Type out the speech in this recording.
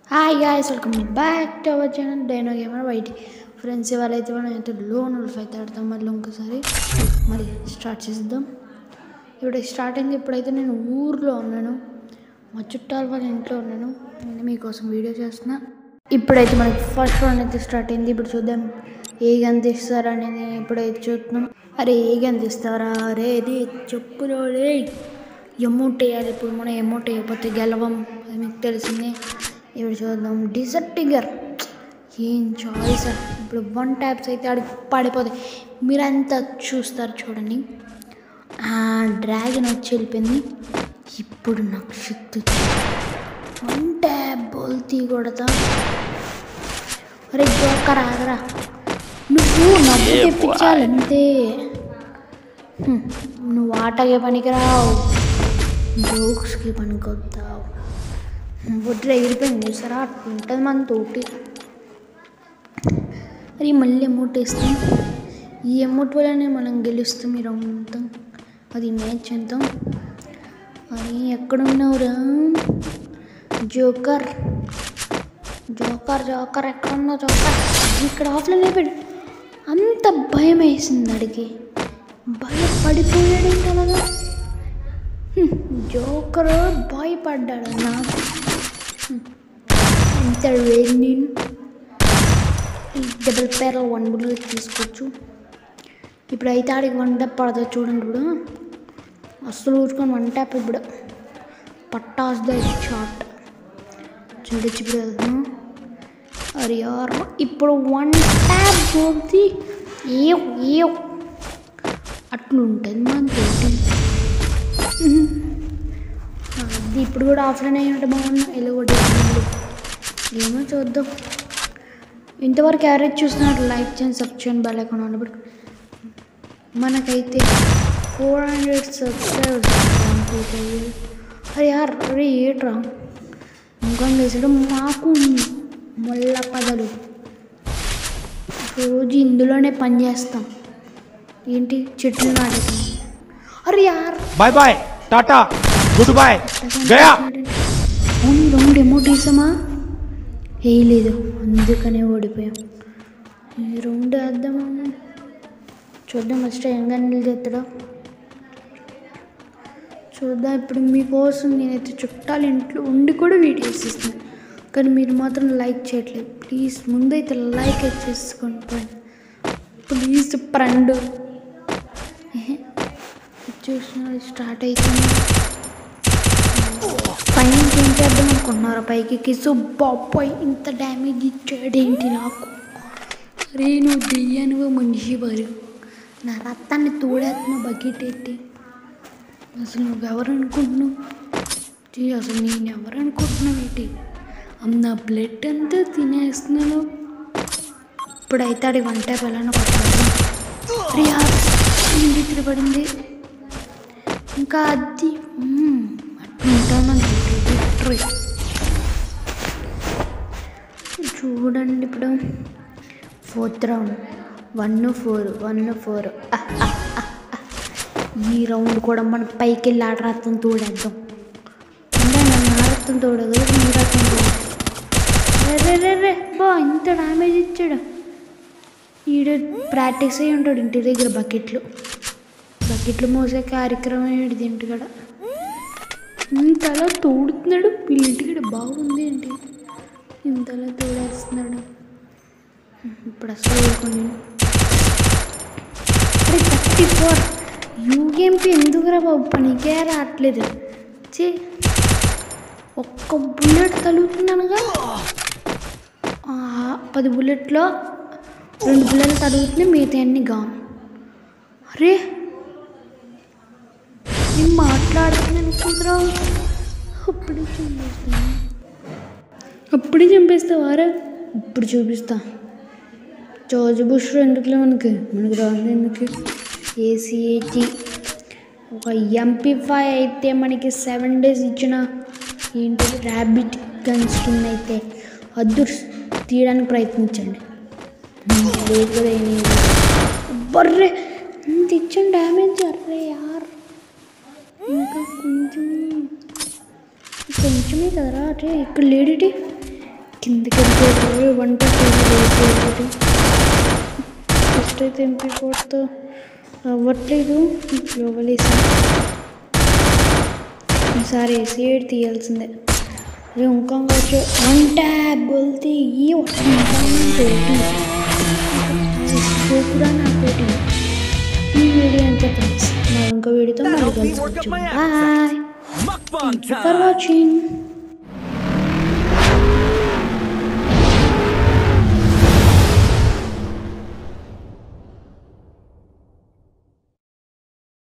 Hi guys welcome back to our channel Dino Gamer White friends ఇవాళ అయితే మనం అయితే లోన్ ఉల్ఫ్ అయితే ఆడతాం మళ్ళీ ఇంకోసారి మరి స్టార్ట్ చేద్దాం ఇప్పుడు స్టార్ట్ అయింది ఇప్పుడైతే నేను ఊర్లో ఉన్నాను మా చుట్టాల వాళ్ళ ఇంట్లో ఉన్నాను నేను మీకోసం వీడియో చేస్తున్నా ఇప్పుడైతే మనకి ఫస్ట్ రౌండ్ అయితే స్టార్ట్ అయింది ఇప్పుడు చూద్దాం ఏ గన్ తీస్తారా అనేది ఇప్పుడైతే చూస్తున్నాం అరే ఏ గన్ తీస్తారా అరే రే చెప్పులో రే ఎమౌంట్ వేయాలి ఇప్పుడు మనం ఎమౌంట్ వేయకపోతే గెలవం అది మీకు తెలిసిందే ఇప్పుడు చూద్దాం డిజర్ట్ టిగర్ ఏం చాయిస్ ఇప్పుడు వన్ ట్యాప్స్ అయితే ఆడికి పడిపోతాయి మీరంతా చూస్తారు చూడండి ఆ డ్రాగన్ వచ్చి వెళ్ళిపోయింది ఇప్పుడు నాకు శక్తి వన్ ట్యాప్ బోల్తీ కొడతా అరే జోకర్ ఆగరా నువ్వు నవ్వు తెప్పించాలంతే హ్మ్, నువ్వు ఆటగే పనికిరావు జోక్స్కి పనికొద్దావు బొడ్డు ఎగిరిపోయింది చూసారా అట్లా ఉంటుంది మన తోటి మరి మళ్ళీ అమౌంట్ వేస్తాం ఈ అమౌంట్ వల్లనే మనం గెలుస్తాం ఈ రౌండ్ అంతా అది మ్యాచ్ అంతా అది ఎక్కడున్నావురా జోకర్ జోకర్ జోకర్ ఎక్కడున్నావు జోకర్ ఇక్కడ ఆఫ్లైన్ అయిపోయాడు అంత భయం వేసింది అడిగి భయపడిపోయాడు ఇంకా అలాగా హ్మ్, జోకర్ భయపడ్డాడు నాకు హ్మ్, ఎంత వేడి నేను ఈ డబుల్ పేర్ల వన్ బుల్లెట్ తీసుకోవచ్చు ఇప్పుడు అయితే ఆడికి వన్ ట్యాప్ పడదు చూడండి ఇప్పుడు అస్సలు ఊరుకొని వన్ ట్యాప్ ఇప్పుడు పట్టాస్ ద షాట్ చూడొచ్చు ఇప్పుడు వెళ్దాం అరే యార్ ఇప్పుడు వన్ ట్యాప్ పోతే ఏ ఏ అట్లుంటుంది మన తోటి అది ఇప్పుడు కూడా ఆఫ్లైన్ అయినట్టు బాగున్నా ఎలుగొట్టేసింది ఏమో చూద్దాం ఇంతవరకు యావరేజ్ చూస్తున్నారు లైక్ చేయండి సబ్ చేయండి బెల్ ఐకాన్ ఉన్నప్పుడు మనకైతే ఫోర్ హండ్రెడ్ సబ్స్క్రైబర్స్ అరే యార్ అరే ఏట్రా ఇంకా వేసాడు మాకు ముళ్ళ పదలు రోజు ఇందులోనే పని చేస్తాం ఏంటి చెట్లు నాటుతాం అరే యార్ bye bye tata goodbye गया అవును రౌండ్ ఎమౌంట్ వేసామా వేయలేదు అందుకనే ఓడిపోయాం ఈ రౌండ్ వేద్దామా చూద్దాం ఫస్ట్ ఏం గన్నులు తెత్తడా చూద్దాం ఇప్పుడు మీకోసం నేనైతే చుట్టాల ఇంట్లో ఉండి కూడా వీడియోస్ ఇస్తాను కానీ మీరు మాత్రం లైక్ చేయట్లేదు ప్లీజ్ ముందైతే లైక్ అయితే చేసుకోండి ఫ్రెండ్ ప్లీజ్ ఫ్రెండ్ చూసిన స్టార్ట్ అవుతుంది పైన ఏం చేద్దాం అనుకుంటున్నారు పైకి ఎక్కిస్తూ బాబాయ్ ఇంత డ్యామేజ్ ఇచ్చాడేంటి నాకు అరే నువ్వు దెయ్యానువో మనిషి బారు నా రక్తాన్ని తోడేస్తున్న బకెట్ ఎట్టి అసలు నువ్వు ఎవరు అనుకుంటున్నావు చీ, అసలు నేను ఎవరు అనుకుంటున్నావు ఏంటి అమ్మ నా బ్లడ్ అంతా తినేస్తున్నాను ఇప్పుడైతే ఆడి వంట వెళ్ళను ప్రియా ఇంటి పడింది ఇంకా అది మ్మ్, అట్లుంటుంది మన విక్టరీ చూడండి ఇప్పుడు fourth round one four one four ఈ రౌండ్ కూడా మనం పైకి వెళ్ళి ఆట రత్తం తోడేద్దాం అంటే నన్ను ఆ రత్తం తోడదు ఈ రత్తం తోడు రే రే రే బా ఇంత డ్యామేజ్ ఇచ్చాడు ఈడు ప్రాక్టీస్ అయ్యి ఉంటాడు ఇంటి దగ్గర బకెట్లు బకెట్లు మోసే కార్యక్రమం ఏంటి ఇంటికాడ ఇంతలా తోడుతున్నాడు పిల్లింటికాడ బాగుంది ఏంటి ఇంతలా తోడేస్తున్నాడు ఇప్పుడు అసలు ఊరుకోండి అరే థర్టీ ఫోర్ యూగేంపీ ఎందుకురా బాబు పనికే రావట్లేదు చే ఒక్క బుల్లెట్ తలుగుతున్నానుగా ఆ, పది బుల్లెట్లో రెండు బుల్లెట్లు తడుగుతున్నాయి మిగతా అన్ని గాన్ అరే నేను మాట్లాడుతున్నాను కుదరా అప్పుడే చంపేస్తాను అప్పుడే చంపేస్తావారా ఇప్పుడు చూపిస్తా జార్జ్ బుష్ ఎందుకులే మనకి మనకి రాదు ఎందుకు ఏసీఏటి ఒక ఎంపీ ఫైవ్ అయితే మనకి సెవెన్ డేస్ ఇచ్చిన ఏంటి ర్యాబిట్ గన్ స్కిన్ అయితే అద్దు తీయడానికి ప్రయత్నించండి లేదు కదా ఏమీ బర్రే ఇంత ఇచ్చిన డ్యామేజ్ అర్రే యార్ ఇంకా కొంచెం కొంచెమే కదరా అటే ఇక్కడ లేడేటి కిందకి వెళ్ళిపోయాడు వన్ టచ్ ఒకటి ఫస్ట్ అయితే ఎంపీ ఫోర్తో అవ్వట్లేదు గ్లోబల్ వేసాను ఈసారి వేసి ఏడు తీయాల్సిందే అదే ఇంకా వచ్చి వన్ ట్యాబ్ బోల్తే ఈ కూడా నాకోటి ఈ వీడియో అంతే ఫ్రెండ్స్ మరి ఇంకో వీడియోతో మళ్ళీ కలుసుకోవచ్చు bye Mukbang for time! Watching